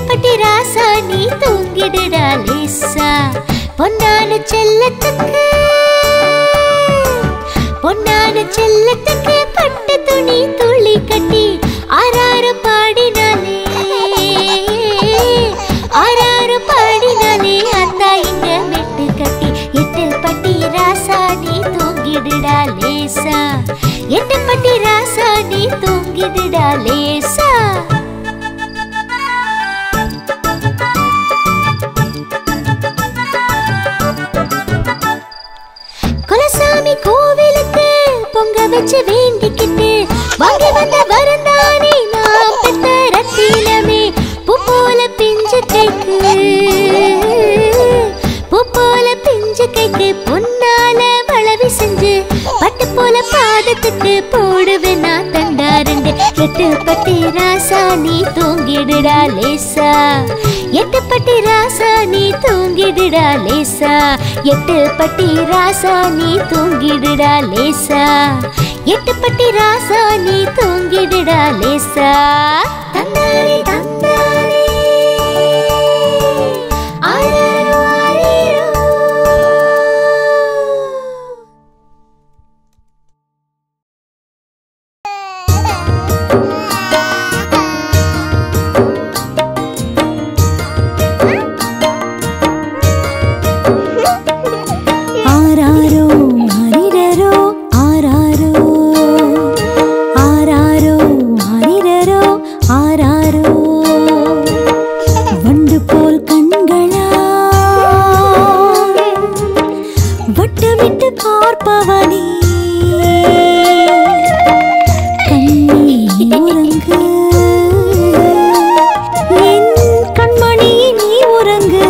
எட்டப்பட்டி ராசா நீ தூங்கிடுடா லேசா பொன்னான செல்லத்துக்கு பொன்னான செல்லத்துக்கு பட்டு துணி துளி கட்டி ஆறாறு பாடினாலே ஆறாறு பாடினாலே அத்தா இங்க மெட்டு கட்டி எட்டு பட்டி ராசா நீ தூங்கிடுடா லேசா எட்டு பட்டி ராசா நீ தூங்கிடுடா லேசா குலசாமி கோவிலுக்கு பொங்க வச்சு வேண்டிக்கிட்டு வாங்கி வந்த வரந்தானே நாம் பெத்த ரத்தினமே பூ போல பிஞ்சு கைக்கு பூ போல பிஞ்சு கைக்கு பொன்னால வளவி செஞ்சு பட்டு போல பாதத்துக்கு போடுவேன் நான் தண்டாரண்டு எட்டு பட்டி ராசா நீ தூங்கிடுடா லேசா எட்டு பட்டி ராசா நீ தூங்கிடுடா லேசா எட்டு பட்டி ராசா நீ தூங்கிடுடா லேசா எட்டு பட்டி ராசா நீ தூங்கிடுடா லேசா தந்தானே தந்தானே ஆராரோ ஆரீரோ ஆராரோ ஆரிரரோ ஆராரோ ஆராரோ ஆரிரரோ ஆராரோ வண்டு போல் கண்களா வட்டமிட்டு பார்ப்பவனே கண்ணே உறங்கு என் கண்மணி நீ உறங்கு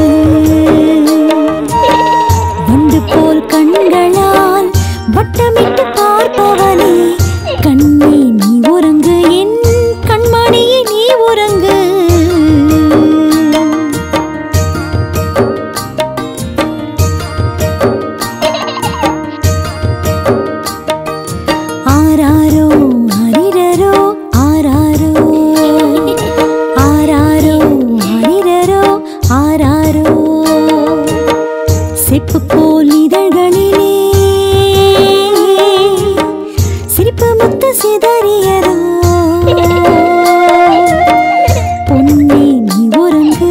வண்டு போல் கண்களால் வட்டமிட்டு பார்ப்பவனே கண்ணே நீ உறங்கு என் கண்மணியே நீ உறங்கு ஆராரோ ஆரிரரோ ஆராரோ ஆராரோ ஆரிரரோ ஆராரோ செப்பு போல் இதழ்களிலே சிரிப்பு முத்து சிதறியதோ பொன்னே நீ உறங்கு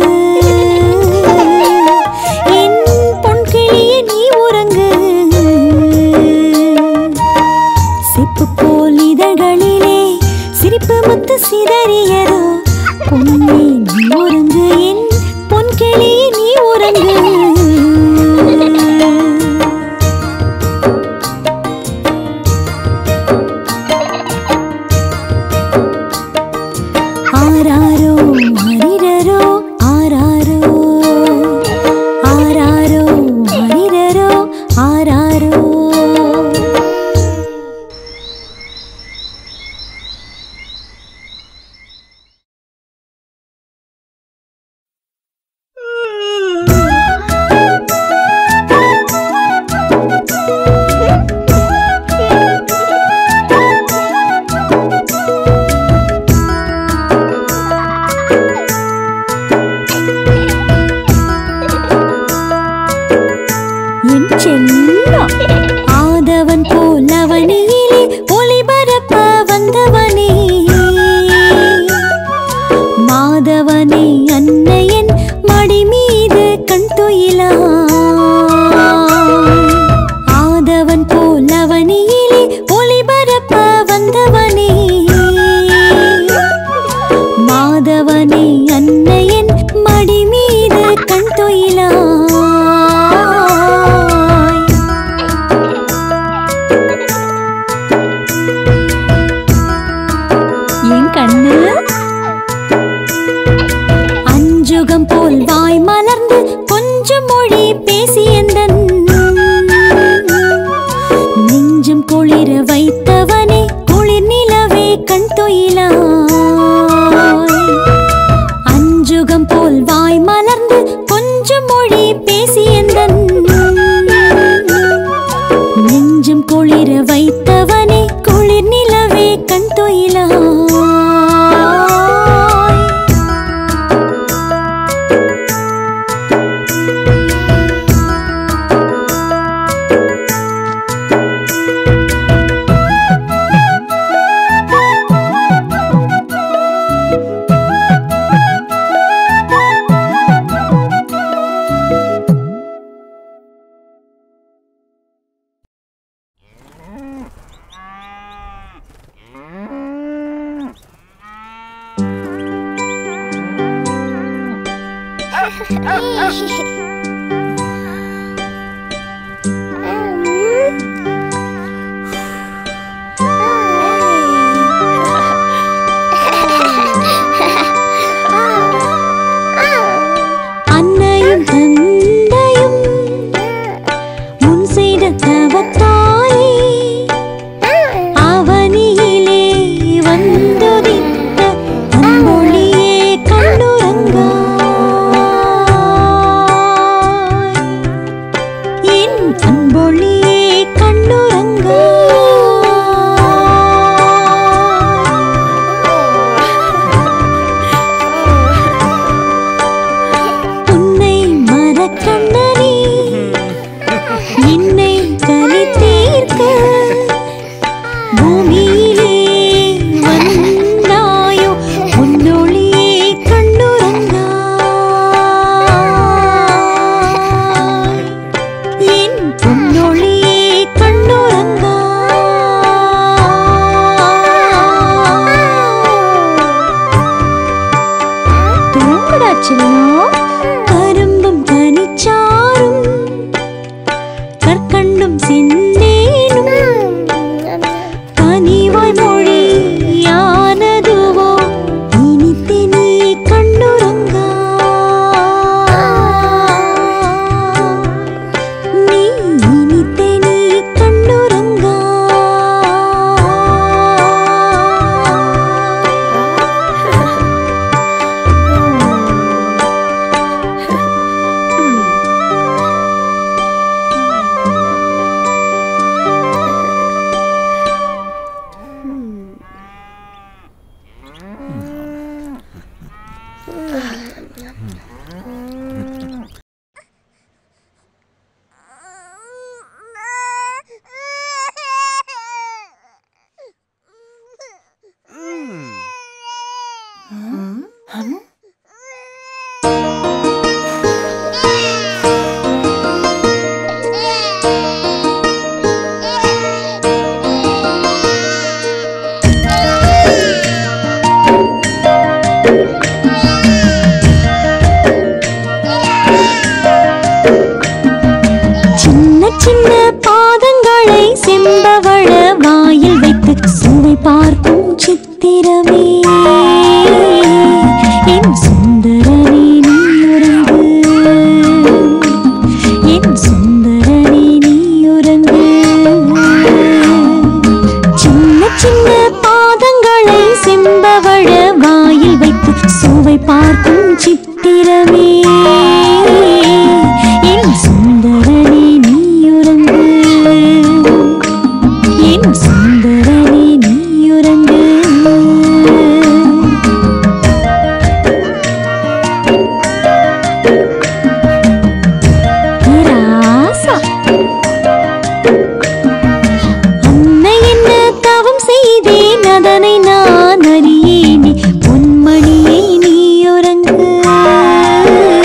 என் பொன் கிளியே நீ உறங்கு செப்பு போல் இதழ்களிலே சிரிப்பு முத்து சிதறியதோ பொன்னே நீ உறங்கு என் பொன் கிளியே நீ உறங்கு ஆராரோ ஆரிரரோ ஆராரோ ஆராரோ ஆரிரரோ ஆராரோ அன்னையும் தந்தையும் முன் செய்த தவத்தாலே அவனியிலே வந்துதித்த அன்பொழியே கண்ணுறங்காய் என் அன்பொழியே கண்ணுறங்காய் உன்னை மறக்கண்ணனே என்னை கலி தீர்க்க பூமியிலே வந்தாயோ உன்னொளியே கண்ணுறங்காய் என் பொன்னொளியே கண்ணுறங்காய் தூங்குடா செல்லம் கரும்பும் கனிச்சாரும் கற்கண்டும் சிந்தேனும் கனிவாய் மொழியானதுவோ இனித்து நீ கண்ணுறங்கா நீ இனித்து நீ கண்ணுறங்கா சின்ன சின்ன பாதங்களை செம்பவள வாயில் வைத்து சுவை பார்க்கும் சித்திரமே என் சுந்தரனே நீ உறங்கு என் சுந்தரனே நீ உறங்கு சின்ன சின்ன பாதங்களை செம்பவள வாயில் வைத்து சுவை பார்க்கும் சித்திரமே என் சுந்தரனே நீ உறங்கு என் சுந்தரனே நீ உறங்கு ராசா அன்னை என்ன தவம் செய்தேன் அதனை நான் அறியேனே பொன்மணியை நீ உறங்கு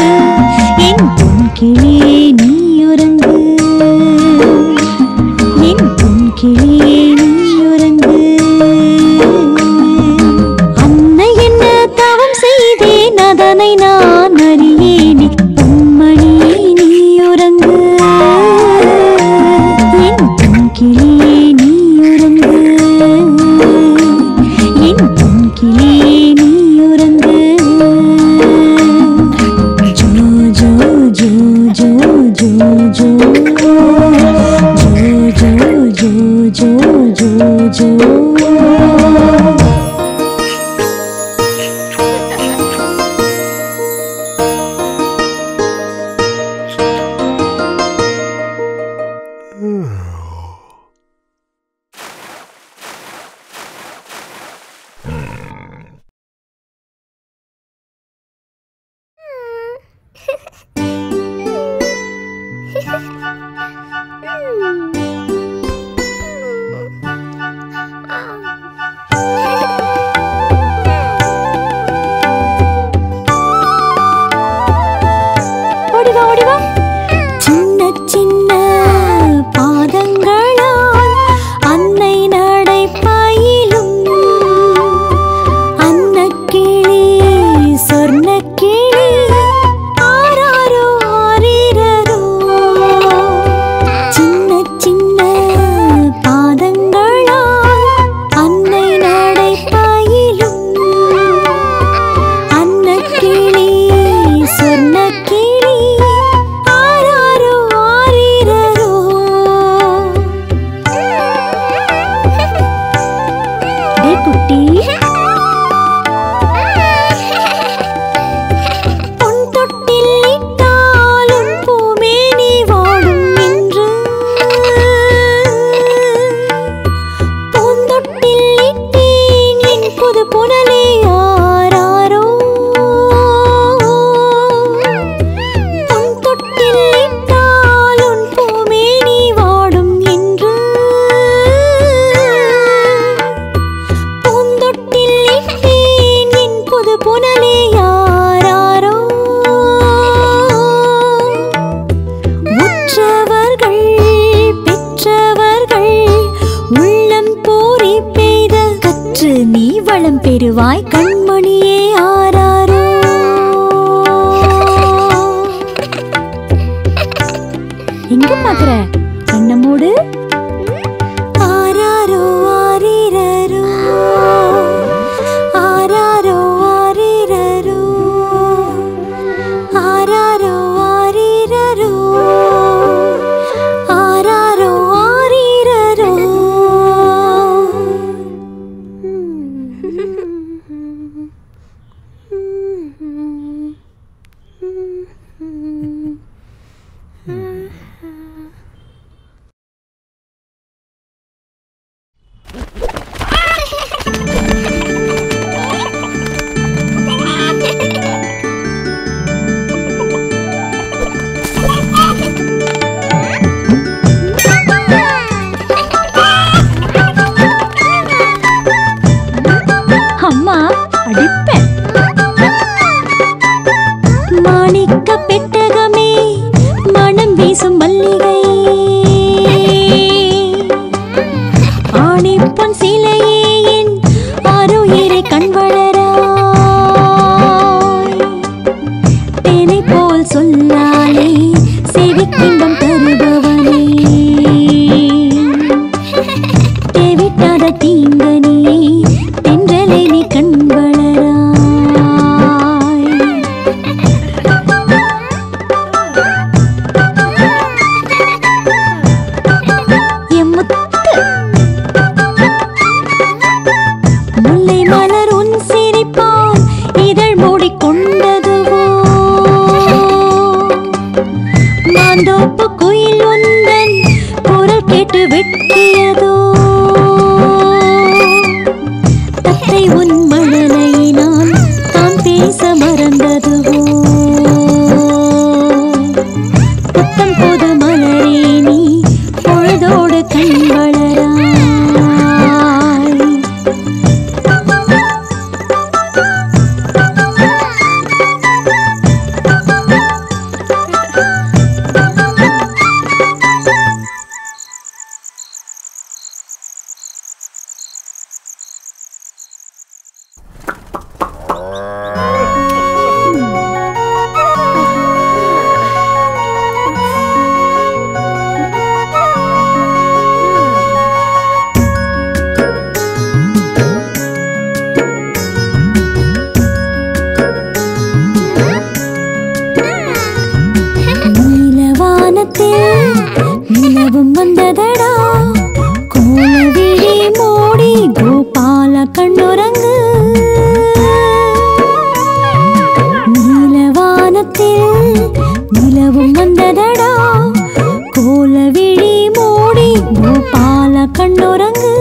நீ வளம் பெறுவாய் கண்மணியே ஆராரோ எங்க பாக்குற கண்ண மூடு ஆராரோ ஆரிரரோ ஆராரோ ஆரிரரோ ஆராரோ ஆரிரரோ ஆராரோ ஆரிரரோ அம்மா அடிப்பேன் மாணிக்க பெட்டகமே மனம் வீசும் மல்லிகை ஆணிப்பொன் சிலையே என் ஆரோயரை கண் வளராய் தேனை போல் சொல்லாலே செவிக்கின்பம் தருபவனே தேவிட்டாத தீங்கனே தென்றலை நீ கண் வளராய் எம்முத்து முல்லை மலர் உன் சிரிப்பால் இதழ் மூடிக்கொண்டதுவோ மாந்தோப்பு குயில் உந்தன் குரல் கேட்டு வெட்டியதோ தத்தை உன் மழலையினால் தான் பேச மறந்ததுவோ புத்தம் புது மலரே நீ பொழுதோடு கண் வளராய் நீலவானத்தில் நிலவும் வந்ததடா கோலவிழி மூடி கோபால கண்ணுறங்கு நீலவானத்தில் நிலவும் வந்ததடா கோலவிழி மூடி கோபால கண்ணுறங்கு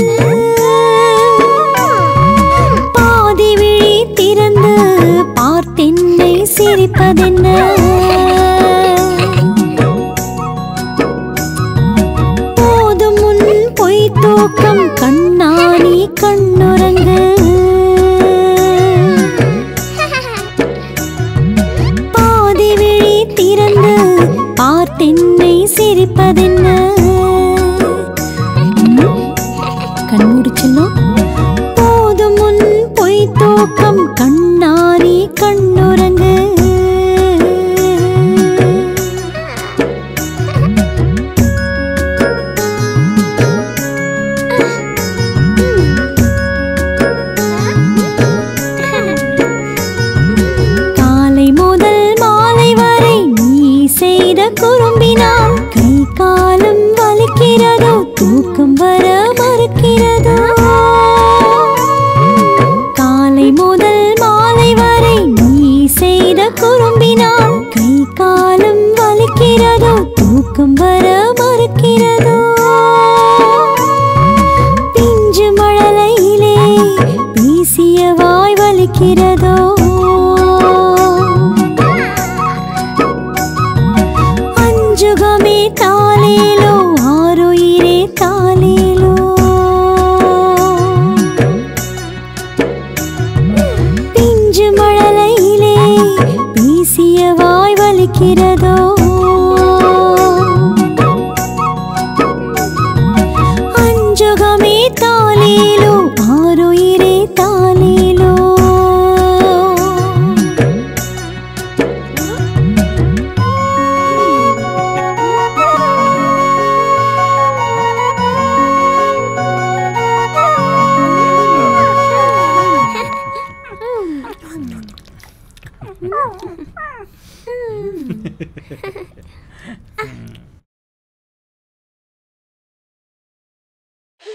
பாதி விழி திறந்து பார்த்தென்னை சிரிப்பதென்ன போதும் முன் பொய் தூக்கம் கண்ணாணி கண்ணுறங்கு பாதி விழி திறந்து பார்த்தென்னை சிரிப்பதென்ன கண்மூடி செல்லும் போதும் முன் பொய் தூக்கம் கண்ணாரி கண்ணுறங்கு காலை முதல் மாலை வரை நீ செய்த குறும்பினால் கை காலம் வலிக்கிறதோ தூக்கம் வர மறுக்கிறதோ காலை முதல் மாலை வரை நீ செய்த குறும்பினால் கை காலம் வலிக்கிறதோ தூக்கம் வர மறுக்கிறதோ பிஞ்சு மழலையிலே பேசிய வாய் வலிக்கிறதோ அஞ்சுகமே தாலேலோ ஆறுயிரே தாலேலோ பிஞ்சு மழலையிலே பேசிய வாய் வலிக்கிறதோ அஞ்சுகமே தாலேலோ ஆறுயிரே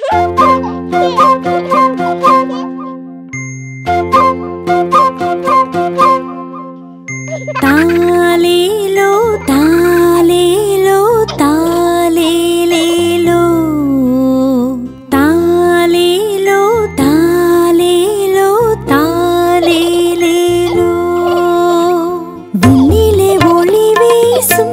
தாலேலோ தாலேலோ தாலேலேலோ தாலேலோ தாலேலோ தாலேலேலோ விண்ணிலே ஒளி வீசும்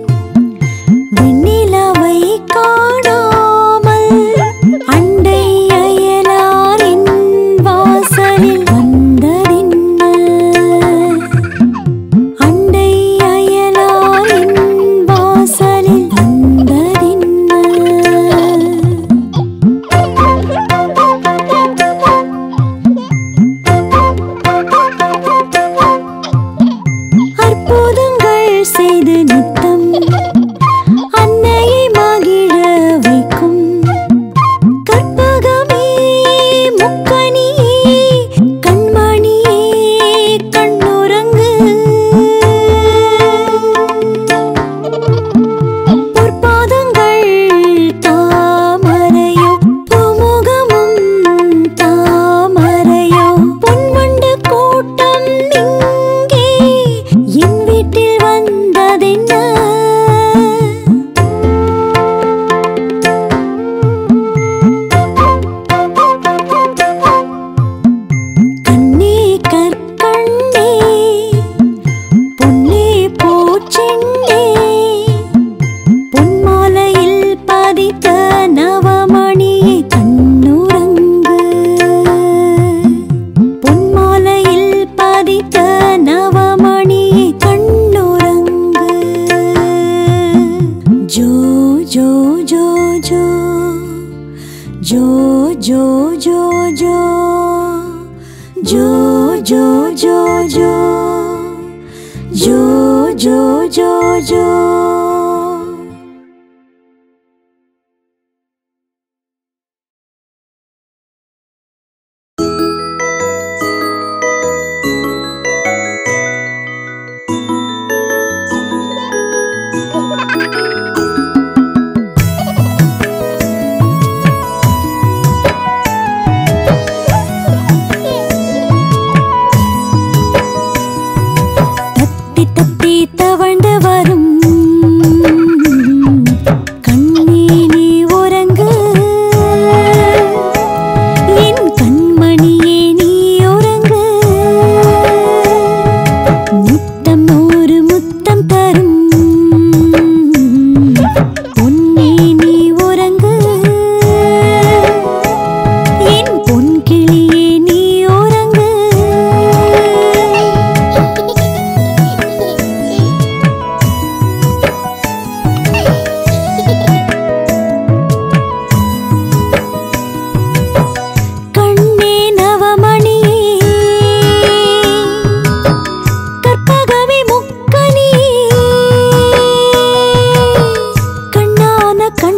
வெண்ணிலவை காணாமல் அண்டை அயலாரின் வாசலில் வந்ததின்ன அண்டை அயலாரின் வாசலில் வந்ததின்ன அற்புதங்கள் செய்து நித்தம் அன்னையை மகிழ வைக்கும் கற்பகமே முக்கனியே கண்மணியே கண்ணுறங்கு பொற்பாதங்கள் தாமரையோ பூமுகமும் தாமரையோ பொன்வண்டு கூட்டம் இங்கே என் வீட்டில் வந்ததென்ன கண்ணே கற்கண்ணே பொன்னே பூச்செண்டே பொன்மாலையில் பதித்த நவமணியே கண்ணுறங்கு பொன்மாலையில் பதித்த நவமணியே கண்ணுறங்கு ஜோ ஜோ ஜோ ஜோ ஜோ ஜோ ஜோ ஜோ ஜோ ஜோ ஜோ ஜோ ஜோ ஜோ ஜோ ஜோ தத்தி தத்தி தவழ்ந்து வரும் கண்ணே நீ உறங்கு என் கண்மணியே நீ உறங்கு முத்தம் நூறு முத்தம் தரும் பொன்னே நீ உறங்கு என் பொன் கிளியே நீ உறங்கு கண்ணே நவமணியே கற்பகமே முக்கனியே கண்ணான கண்